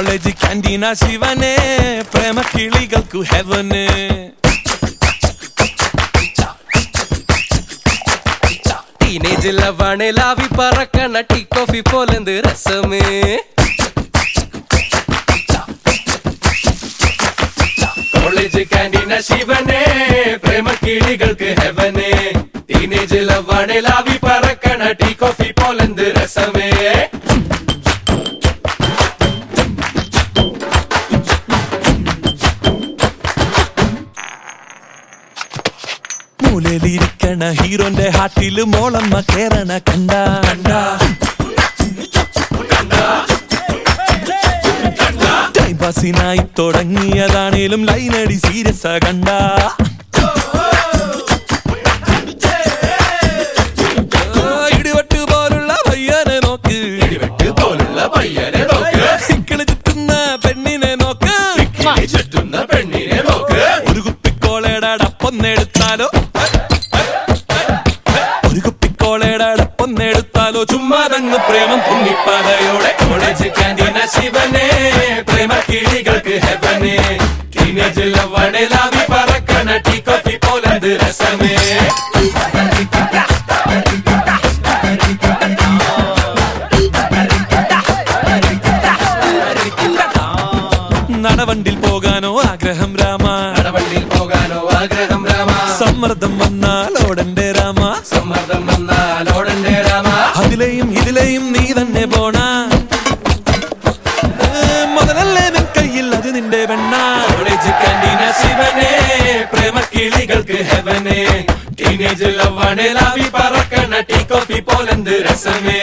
college ക്യാൻറ്റീന ശിവനെ പ്രേമ കിളികൾക്കു ഹെവന് ടീനേജ് ലവാണ് ലാവി പറക്കണ ടീ കോഫി പോലെന്ത് രസമേ കോളേജ് ക്യാൻറ്റീന ശിവനെ പ്രേമ കിളികൾക്ക് ഹെവന് ടീനേജ് ലവാണ് ലാവി പറക്കണ ടീ കോഫി പോലെന്ത് രസമേ മൂലയിലിരിക്കണ ഹീറോന്റെ ഹാട്ടില് മോളമ്മ കേറണ കണ്ട കണ്ട ടൈം പാസിനായി തുടങ്ങിയതാണേലും ലൈനടി സീരിയസ് കണ്ട ഇടിവെട്ട് പോലുള്ള പയ്യനെ നോക്ക് ഇടിവെട്ട് പോലുള്ള പയ്യനെ നോക്ക് ഇക്കിളി ചുറ്റുന്ന പെണ്ണിനെ നോക്ക് ചുറ്റുന്ന പെണ്ണിനെ നോക്ക് ഒരു കുപ്പിക്കോളയുടെ അടപ്പൊന്നെടുത്താലോ ഒരു കുപ്പിക്കോളയുടെ അടപ്പൊന്നെടുത്താലോ ചുമ്മാതങ്ങ് പ്രേമം പൊങ്ങിപ്പതയോടെ കോളേജ് ക്യാൻറ്റീന ശിവനെ പ്രേമ കിളികൾക്ക് ഹെവനെ ടീനേജ് ലവണെ ലാവി പറക്കണ ടീ കോഫി പോലന്ത് രസമേ നടവണ്ടിൽ പോകാനോ ആഗ്രഹം രാമ നടവണ്ടിയിൽ പോകാനോ ആഗ്രഹം രാമ സമ്മർദ്ദം വന്നാൽ ഓടന്റെ രാമ സമ്മർദ്ദം വന്നാൽ ഓടണ്ടേ രാമ അതിലെയും ഇതിലെയും നീ തന്നെ പോണ മുതലല്ലേ നിൻ കയ്യിൽ അത് നിന്റെ വെണ്ണ കോളേജ് ക്യാൻറ്റീന ശിവനെ പ്രേമ കിളികൾക്ക് ഹെവനെ ടീനേജ് ലവണെ ലാവി പറക്കണ ടീ കോഫി പോലെന്ത് രസമേ